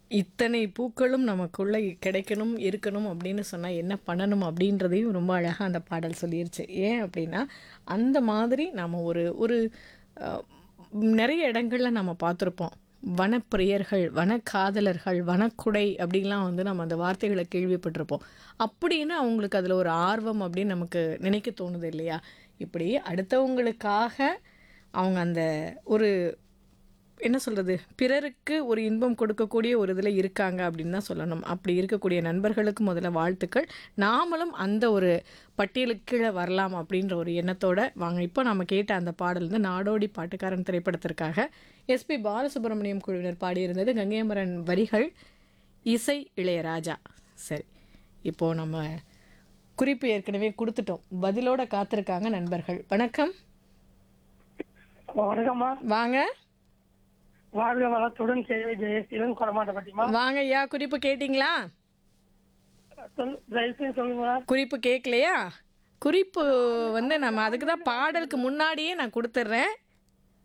இத்தனை பூக்களும் நமக்குள்ள கிடைக்கணும், இருக்கணும் அப்படின்னு சொன்னா என்ன பண்ணணும் அப்படின்றதையும் ரொம்ப அழகா அந்த பாடல் சொல்லிருச்சு. ஏன் அப்படின்னா, அந்த மாதிரி நாம ஒரு ஒரு அ நெறைய இடங்கள்ல நம்ம பார்த்துருப்போம். வனப்பிரியர்கள், வனக்காதலர்கள், வனக்குடை அப்படின்லாம் வந்து நம்ம அந்த வார்த்தைகள கேள்விப்பட்டிருப்போம். அப்படின்னு அவங்களுக்கு அதில ஒரு ஆர்வம் அப்படின்னு நமக்கு நினைக்க தோணுது இல்லையா? இப்படி அடுத்தவங்களுக்காக அவங்க அந்த ஒரு என்ன சொல்றது? பிறருக்கு ஒரு இன்பம் கொடுக்கக்கூடிய ஒரு இதில இருக்காங்க அப்படின்னு தான் சொல்லணும். அப்படி இருக்கக்கூடிய நண்பர்களுக்கு முதல்ல வாழ்த்துக்கள். நாமளும் அந்த ஒரு பட்டியலுக்கு கீழ வரலாம் அப்படின்ற ஒரு எண்ணத்தோட வாங்க இப்போ நம்ம கேட்ட அந்த பாடல் வந்து நாடோடி பாட்டுக்காரன் திரைப்படத்திற்காக எஸ்பி பாலசுப்ரமணியம் குழுவினர் பாடியிருந்தது. கங்கை அமரன் வரிகள், இசை இளையராஜா. சரி. இப்போ நம்ம குறிப்பு ஏற்கனவே குடுத்துட்டோம். பதிலோட காத்திருக்காங்க நண்பர்கள். வணக்கம். வணக்கம்மா. வாங்க. வாழ்க வளத்துடன் கேள்வி ஜெயசீலன் கொடமாட்டப்பட்டிமா. வாங்க ஐயா. குறிப்பு கேட்டீங்களா? சொல் தயவு செய்து சொல்லுங்க. குறிப்பு கேட்கலையா? குறிப்பு வந்து நம்ம அதுக்கு தான் பாடலுக்கு முன்னாடியே நான் குடுத்துடுறேன்.